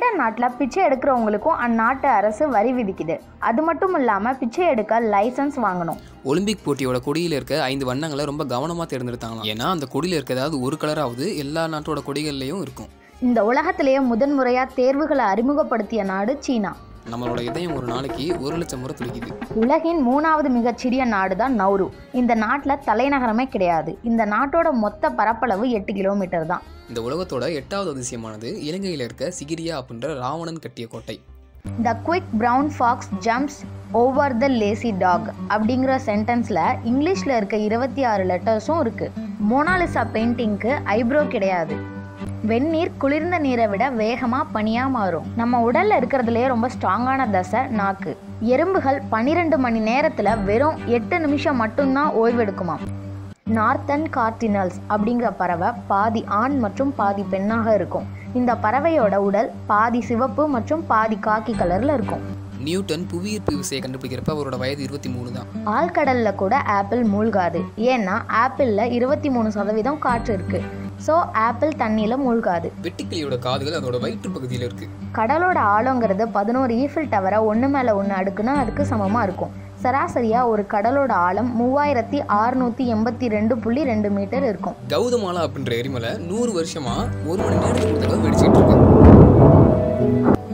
foreign நாட்டில் பிச்சை எடுக்கிறவங்களுக்கும் அந்நாட்டு அரசு வரி விதிக்குது அது மட்டும் இல்லாமல் பிச்சை எடுக்க லைசன்ஸ் வாங்கணும் ஒலிம்பிக் போட்டியோட கொடியில் இருக்க ஐந்து வண்ணங்களை ரொம்ப கவனமாக தேர்ந்தெடுத்தாங்களாம் ஏன்னா அந்த கொடியில் இருக்க ஏதாவது ஒரு கலராவது எல்லா நாட்டோட கொடிகள்லையும் இருக்கும் இந்த உலகத்திலேயே முதன்முறையாக தேர்வுகளை அறிமுகப்படுத்திய நாடு சீனா நம்மளோட இதயம் ஒரு நாளைக்கு ஒரு லட்சம் முறை துடிக்குது உலகின் மூணாவது மிகச்சிறிய நாடு தான் நௌரு இந்த நாட்டில் தலைநகரமே கிடையாது இந்த நாட்டோட மொத்த பரப்பளவு எட்டு கிலோமீட்டர் தான் இந்த உலகத்தோட எட்டாவது அதிசயமானது இலங்கையில் இருக்க சிகிரியா அப்படின்ற ராவணன் கட்டிய கோட்டை the quick brown fox jumps over the lazy dog அப்படிங்கிற சென்டென்ஸில் இங்கிலீஷில் இருக்க இருபத்தி ஆறு லெட்டர்ஸும் இருக்குது மோனாலிசா பெயிண்டிங்க்கு ஐப்ரோ கிடையாது வெந்நீர் குளிர்ந்த நீரை விட வேகமாக பனியாக மாறும் நம்ம உடலில் இருக்கிறதுலே ரொம்ப ஸ்ட்ராங்கான தசை நாக்கு எறும்புகள் பன்னிரெண்டு மணி நேரத்தில் வெறும் எட்டு நிமிஷம் மட்டும்தான் ஓய்வெடுக்குமாம் நார்த்தன் கார்டினல்ஸ் அப்படிங்கிற பறவை பாதி ஆண் மற்றும் பாதி பெண்ணாக இருக்கும் இந்த பறவையோட உடல் பாதி சிவப்பு மற்றும் பாதி காக்கி கலரில் இருக்கும் நியூட்டன் புவியீர்ப்பு விசையை கண்டுபிடிக்கிறப்ப அவரோட வயது இருபத்தி மூணு தான் ஆழ்கடல்ல கூட ஆப்பிள் மூழ்காது ஏன்னா ஆப்பிளில் இருபத்தி மூணு சதவீதம் காற்று இருக்கு ஸோ ஆப்பிள் தண்ணியில் மூழ்காது வெட்டுக்கிளியோட காதுகள் அதோட வயிற்று பகுதியில் இருக்கு கடலோட ஆழங்கிறது பதினோரு ஈஃபில் டவரை ஒன்று மேலே ஒன்று அடுக்குன்னா அதுக்கு சமமாக இருக்கும் சராசரியாக ஒரு கடலோட ஆழம் மூவாயிரத்தி அறுநூற்றி எண்பத்தி ரெண்டு புள்ளி ரெண்டு மீட்டர் இருக்கும் கௌதமாலா அப்படின்ற எரிமலை நூறு வருஷமா ஒரு மணி நேரத்துக்கு ஒரு தடவை வெடிச்சிட்டு இருக்கு